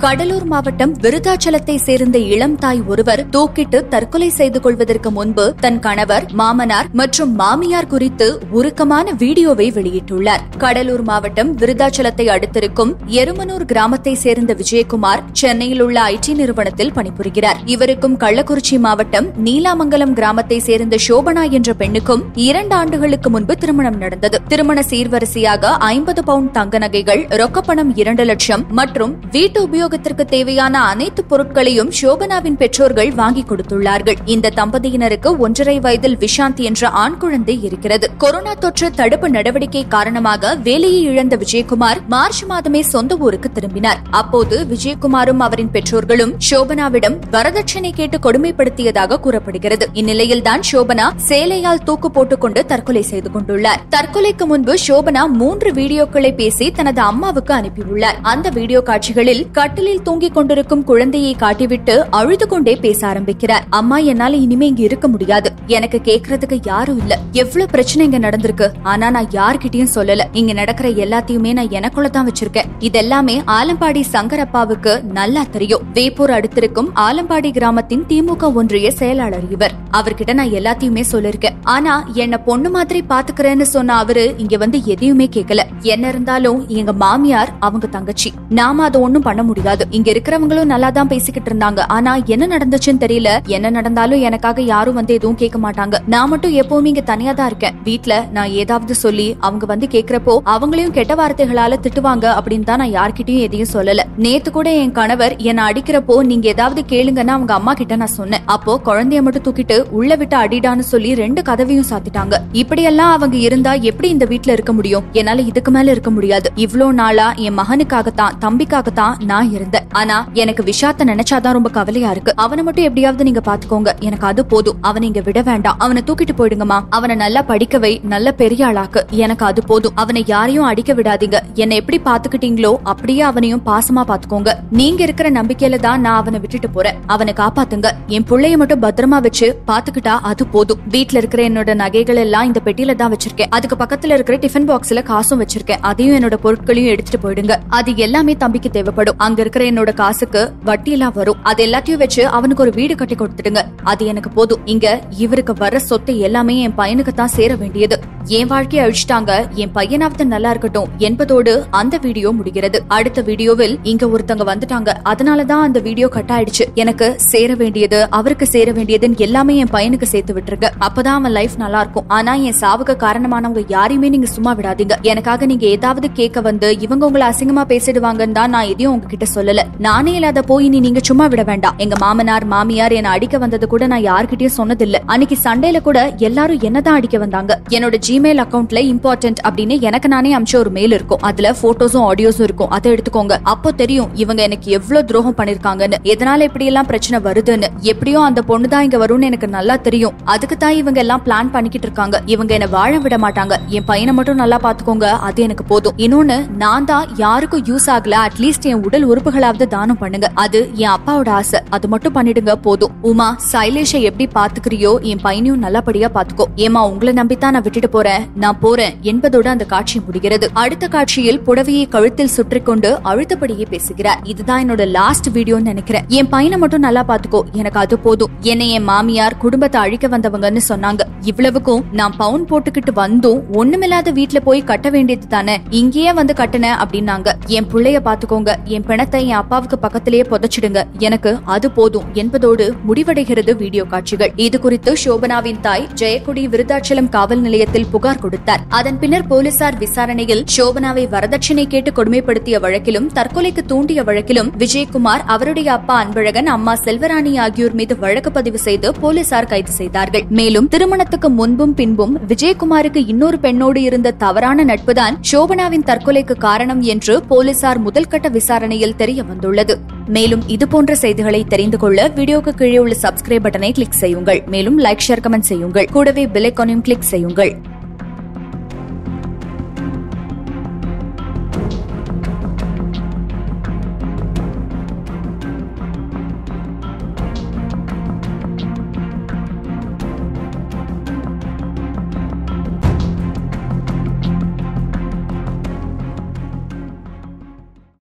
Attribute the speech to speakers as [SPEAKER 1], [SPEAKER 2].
[SPEAKER 1] கடலூர் மாவட்டம் விருதாச்சலத்தை சேர்ந்த இளம் தாய் ஒருவர் தூக்கிட்டு தற்கொலை செய்து கொள்வதற்கு முன்பு தன் கணவர் மாமனார் மற்றும் மாமியார் குறித்து உருக்கமான வீடியோவை வெளியிட்டுள்ளார் கடலூர் மாவட்டம் விருதாச்சலத்தை அடுத்திருக்கும் எருமனூர் கிராமத்தை சேர்ந்த விஜயகுமார் சென்னையில் உள்ள ஐடி நிறுவனத்தில் பணிபுரிகிறார் இவருக்கும் கள்ளக்குறிச்சி மாவட்டம் நீலாமங்கலம் கிராமத்தை சேர்ந்த சோபனா என்ற பெண்ணுக்கும் இரண்டு ஆண்டுகளுக்கு முன்பு திருமணம் நடந்தது திருமண சீர்வரிசையாக ஐம்பது பவுண்ட் தங்க நகைகள் ரொக்கப்பணம் இரண்டு லட்சம் மற்றும் வீட்டு உபயோகத்திற்கு தேவையான அனைத்து பொருட்களையும் சோபனாவின் பெற்றோர்கள் வாங்கி கொடுத்துள்ளார்கள் இந்த தம்பதியினருக்கு ஒன்றரை வயதில் விஷாந்த் என்ற ஆண் குழந்தை இருக்கிறது கொரோனா தொற்று தடுப்பு நடவடிக்கை காரணமாக வேலையை இழந்த விஜயகுமார் மார்ச் மாதமே சொந்த ஊருக்கு திரும்பினார் அப்போது விஜயகுமாரும் அவரின் பெற்றோர்களும் சோபனாவிடம் வரதட்சணை கேட்டு கொடுமைப்படுத்தியதாக கூறப்படுகிறது இந்நிலையில்தான் சோபனா சேலையால் தூக்கு போட்டுக்கொண்டு தற்கொலை செய்து கொண்டுள்ளார் தற்கொலைக்கு முன்பு சோபனா மூன்று வீடியோக்களை பேசி தனது அம்மாவுக்கு அனுப்பியுள்ளார் அந்த வீடியோ காட்சிகளில் கட்டிலில் தூங்கிக் கொண்டிருக்கும் குழந்தையை காட்டிவிட்டு அழுது கொண்டே பேச ஆரம்பிக்கிறார் அம்மா என்னால இனிமே இங்க இருக்க முடியாது எனக்கு கேக்குறதுக்கு யாரும் இல்ல எவ்வளவு பிரச்சனை இங்க நடந்திருக்கு ஆனா நான் யார்கிட்டயும் சொல்லல இங்க நடக்கிற எல்லாத்தையுமே நான் எனக்குள்ள தான் வச்சிருக்கேன் இதெல்லாமே ஆலம்பாடி சங்கரப்பாவுக்கு நல்லா தெரியும் வேப்பூர் அடுத்திருக்கும் ஆலம்பாடி கிராமத்தின் திமுக ஒன்றிய செயலாளர் இவர் அவர்கிட்ட நான் எல்லாத்தையுமே சொல்லிருக்கேன் ஆனா என்ன பொண்ணு மாதிரி பாத்துக்கிறேன்னு சொன்ன அவரு இங்க வந்து எதையுமே கேட்கல என்ன இருந்தாலும் எங்க மாமியார் அவங்க தங்கச்சி நாம அதை ஒண்ணும் பண்ண முடியாது இங்க இருக்கிறவங்களும் நல்லா தான் பேசிக்கிட்டு இருந்தாங்க ஆனா என்ன நடந்துச்சுன்னு தெரியல என்ன நடந்தாலும் எனக்காக யாரும் வந்து எதுவும் கேட்க மாட்டாங்க நான் மட்டும் எப்பவுமே இங்க தனியா தான் இருக்கேன் வீட்ல நான் ஏதாவது சொல்லி அவங்க வந்து கேக்குறப்போ அவங்களையும் கெட்ட வார்த்தைகளால திட்டுவாங்க அப்படின்னு தான் நான் யார்கிட்டயும் எதையும் சொல்லல நேத்து கூட என் கணவர் என்ன அடிக்கிறப்போ நீங்க ஏதாவது கேளுங்கன்னா அவங்க அம்மா கிட்ட நான் சொன்னேன் அப்போ குழந்தைய மட்டும் தூக்கிட்டு உள்ள விட்டு அடிடான்னு சொல்லி ரெண்டு கதவையும் சாத்திட்டாங்க இப்படியெல்லாம் அவங்க இருந்தா எப்படி இந்த வீட்ல இருக்க முடியும் என்னால இதுக்கு மேல இருக்க முடியாது இவ்ளோ நாளா என் மகனுக்காகத்தான் தம்பிக்காகத்தான் நான் இருந்தேன் ஆனா எனக்கு விஷாத்த நினைச்சாதான் ரொம்ப கவலையா இருக்கு அவனை மட்டும் எப்படியாவது நீங்க பாத்துக்கோங்க எனக்கு அது போதும் அவனை இங்க விட வேண்டாம் அவனை தூக்கிட்டு போயிடுங்கம்மா அவனை நல்லா படிக்கவை நல்ல பெரிய ஆளாக்கு எனக்கு அது போதும் அவனை யாரையும் அடிக்க விடாதீங்க என்னை எப்படி பாத்துக்கிட்டீங்களோ அப்படியே அவனையும் பாசமா பாத்துக்கோங்க நீங்க இருக்கிற நம்பிக்கையில தான் நான் அவனை விட்டுட்டு போறேன் அவனை காப்பாத்துங்க என் பிள்ளைய மட்டும் பத்திரமா வச்சு பாத்துக்கிட்டா அது போதும் வீட்ல இருக்கிற என்னோட நகைகள் எல்லாம் இந்த பெட்டியில தான் வச்சிருக்கேன் அதுக்கு பக்கத்துல இருக்கிற டிஃபன் பாக்ஸ்ல காசும் வச்சிருக்கேன் அதையும் என்னோட பொருட்களையும் எடுத்துட்டு போயிடுங்க அது எல்லாமே தம்பிக்கு தேவைப்படும் அங்க இருக்கிற என்னோட காசுக்கு வட்டி எல்லாம் வரும் அது எல்லாத்தையும் வச்சு அவனுக்கு ஒரு வீடு கட்டி கொடுத்துடுங்க அது எனக்கு போதும் இங்க இவருக்கு வர சொத்து எல்லாமே என் பையனுக்கு தான் சேர வேண்டியது என் வாழ்க்கையை அழிச்சிட்டாங்க என் பையனாவது நல்லா இருக்கட்டும் என்பதோடு அந்த வீடியோ முடிகிறது அடுத்த வீடியோவில் இங்க ஒருத்தங்க வந்துட்டாங்க அதனாலதான் அந்த வீடியோ கட் ஆயிடுச்சு எனக்கு சேர வேண்டியது அவருக்கு சேர வேண்டியதுன்னு எல்லாமே என் பையனுக்கு சேர்த்து விட்டுருங்க அப்பதான் அவன் லைஃப் நல்லா இருக்கும் ஆனா என் சாவுக்கு காரணமானவங்க யாரையுமே நீங்க சும்மா விடாதீங்க எனக்காக நீங்க ஏதாவது கேட்க வந்து இவங்க உங்களை அசிங்கமா பேசிடுவாங்கன்னு தான் நான் எதையும் உங்ககிட்ட சொல்லல நானே இல்லாத போய் நீ நீங்க சும்மா விட வேண்டாம் எங்க மாமனார் மாமியார் என்ன அடிக்க வந்தது கூட நான் யார்கிட்டயும் சொன்னதில்ல அன்னைக்கு சண்டேல கூட எல்லாரும் என்னதான் அடிக்க வந்தாங்க என்னோட ஜிமெயில் அக்கவுண்ட்ல இம்பார்ட்டன்ட் அப்படின்னு எனக்கு நானே அமிச்ச ஒரு மெயில் இருக்கும் அதுல போட்டோஸும் ஆடியோஸும் இருக்கும் அதை எடுத்துக்கோங்க அப்போ தெரியும் இவங்க எனக்கு எவ்வளவு துரோகம் பண்ணிருக்காங்கன்னு எதனால இப்படி எல்லாம் பிரச்சனை வருதுன்னு எப்படியோ அந்த பொண்ணு தான் இங்க வரும்னு எனக்கு நல்லா தெரியும் அதுக்கு தான் இவங்க எல்லாம் பிளான் பண்ணிக்கிட்டு இருக்காங்க இவங்க என்ன வாழ விட மாட்டாங்க என் பையனை மட்டும் நல்லா பாத்துக்கோங்க அது எனக்கு போதும் இன்னொன்னு நான் தான் யாருக்கும் யூஸ் ஆகல அட்லீஸ்ட் என் உடல் உறுப்புகளாவது தானம் பண்ணுங்க அது என் அப்பாவோட ஆசை அது மட்டும் பண்ணிடுங்க போதும் உமா சைலேஷை எப்படி பாத்துக்கிறியோ என் பையனையும் நல்லபடியா பாத்துக்கோ ஏமா உங்களை நம்பித்தான் நான் விட்டுட்டு போறேன் நான் போறேன் என்பதோட அந்த காட்சி முடிகிறது அடுத்த காட்சியில் புடவையை கழுத்தில் சுற்றிக் கொண்டு அழுத்தபடியே பேசுகிறார் இதுதான் என்னோட லாஸ்ட் வீடியோன்னு நினைக்கிறேன் என் பையனை மட்டும் நல்லா பாத்துக்கோ எனக்கு அது போதும் என்னை என் மாமியார் குடும்பத்தை அழிக்க வந்தவங்கன்னு சொன்னாங்க இவ்வளவுக்கும் நான் பவுன் போட்டுக்கிட்டு வந்தும் ஒண்ணுமில்லாத வீட்ல போய் கட்ட வேண்டியது தானே இங்கேயே வந்து கட்டுன அப்படின்னாங்க என் பிள்ளைய பாத்துக்கோங்க என் பிணத்தை என் அப்பாவுக்கு பக்கத்திலேயே புதைச்சிடுங்க எனக்கு அது போதும் என்பதோடு முடிவடைகிறது வீடியோ காட்சிகள் இது குறித்து சோபனாவின் தாய் ஜெயக்குடி விருத்தாச்சலம் காவல் நிலையத்தில் புகார் கொடுத்தார் அதன் பின்னர் போலீசார் விசாரணையில் சோபனாவை வரதட்சணை கேட்டு கொடுமைப்படுத்திய வழக்கிலும் தற்கொலைக்கு தூண்டிய வழக்கிலும் விஜயகுமார் அவருடைய அப்பா அன்பழகன் அம்மா செல்வராணி ஆகியோர் மீது வழக்கு பதிவு செய்து போலீசார் கைது செய்தார்கள் மேலும் திருமணத்துக்கு முன்பும் பின்பும் விஜயகுமாருக்கு இன்னொரு பெண்ணோடு இருந்த தவறான நட்புதான் சோபனாவின் தற்கொலைக்கு காரணம் என்று போலீசார் முதல்கட்ட விசாரணையில் தெரிய வந்துள்ளது மேலும் இதுபோன்ற செய்திகளை தெரிந்து கொள்ள வீடியோக்கு கீழே உள்ள சப்ஸ்கிரைப் பட்டனை கிளிக் செய்யுங்கள் மேலும் லைக் ஷேர் கமெண்ட் செய்யுங்கள் கூடவே பெல் ஐக்கானையும் கிளிக் செய்யுங்கள்